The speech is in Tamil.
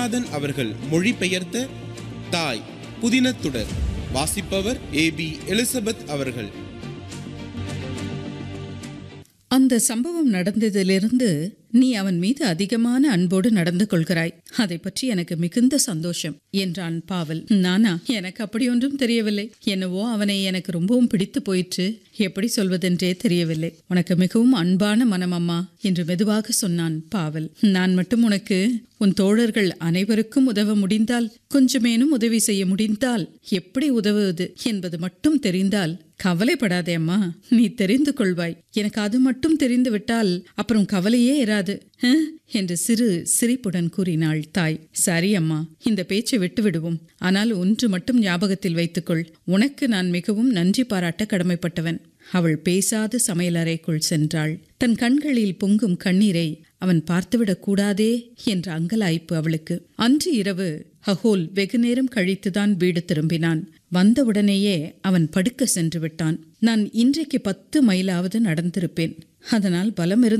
ஜெகநாதன் அவர்கள் மொழிபெயர்த்த தாய் புதினத்துடர் வாசிப்பவர் ஏ பி எலிசபெத் அவர்கள் அந்த சம்பவம் நடந்ததிலிருந்து நீ அவன் மீது அதிகமான அன்போடு நடந்து கொள்கிறாய் அதை பற்றி எனக்கு மிகுந்த சந்தோஷம் என்றான் பாவல் நானா எனக்கு அப்படி ஒன்றும் தெரியவில்லை என்னவோ அவனை எனக்கு ரொம்பவும் பிடித்து போயிற்று எப்படி சொல்வதென்றே தெரியவில்லை உனக்கு மிகவும் அன்பான மனம் அம்மா என்று மெதுவாக சொன்னான் பாவல் நான் மட்டும் உனக்கு உன் தோழர்கள் அனைவருக்கும் உதவ முடிந்தால் கொஞ்சமேனும் உதவி செய்ய முடிந்தால் எப்படி உதவுவது என்பது மட்டும் தெரிந்தால் கவலைப்படாதே அம்மா நீ தெரிந்து கொள்வாய் எனக்கு அது மட்டும் தெரிந்து விட்டால் அப்புறம் கவலையே இராது ஹம்? என்று சிறு சிரிப்புடன் கூறினாள் தாய் சரி அம்மா இந்த பேச்சை விட்டு விடுவோம் ஆனால் ஒன்று மட்டும் ஞாபகத்தில் வைத்துக்கொள் உனக்கு நான் மிகவும் நன்றி பாராட்ட கடமைப்பட்டவன் அவள் பேசாது சமையலறைக்குள் சென்றாள் தன் கண்களில் பொங்கும் கண்ணீரை அவன் பார்த்துவிடக் கூடாதே என்ற அங்கலாய்ப்பு அவளுக்கு அன்று இரவு ஹகோல் வெகு நேரம் கழித்துதான் வீடு திரும்பினான் வந்தவுடனேயே அவன் படுக்க சென்று விட்டான் நான் இன்றைக்கு பத்து மைலாவது நடந்திருப்பேன் அதனால் பலம் இருந்த